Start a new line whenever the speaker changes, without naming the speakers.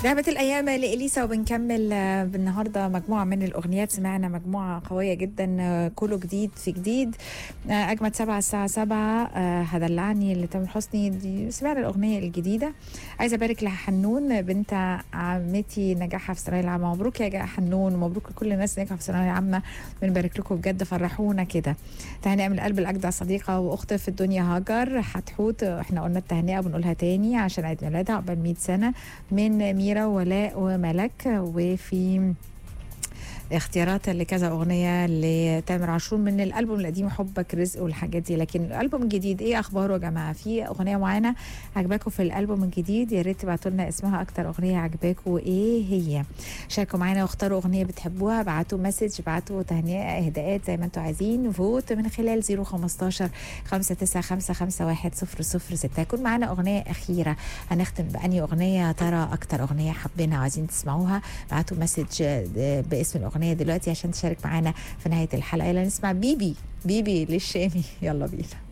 لعبة الأيام لإليسا وبنكمل آه، النهاردة مجموعة من الأغنيات سمعنا مجموعة قوية جدا آه، كله جديد في جديد آه، أجمد سبعة الساعة سبعة آه، هدلعني لتامر حسني دي سمعنا الأغنية الجديدة عايزة أبارك لها حنون بنت عمتي نجاحها في الثانوية العامة مبروك يا جا حنون ومبروك لكل الناس نجحوا في الثانوية العامة بنبارك لكم بجد فرحونا كده تهنئة من قلب الأجدع صديقة وأخت في الدنيا هاجر حتحوت احنا قلنا التهنئة بنقولها تاني عشان عيد ميلادها عقبال 100 سنة من ميرا ولاء وملك وفي اختيارات لكذا اغنيه لتامر عاشور من الالبوم القديم حبك رزق والحاجات دي لكن الالبوم الجديد ايه اخباره يا جماعه في اغنيه معينه عجباكم في الالبوم الجديد يا ريت تبعتوا لنا اسمها اكتر اغنيه عجباكم وايه هي شاركوا معانا واختاروا اغنيه بتحبوها ابعتوا مسج ابعتوا تهنئه اهداءات زي ما انتم عايزين فوت من خلال 015 59551 006 هيكون معانا اغنيه اخيره هنختم باني اغنيه ترى اكتر اغنيه حابينها وعايزين تسمعوها ابعتوا مسج باسم الاغنيه دلوقتي عشان تشارك معانا في نهايه الحلقه يلا نسمع بيبي بيبي للشامي يلا بينا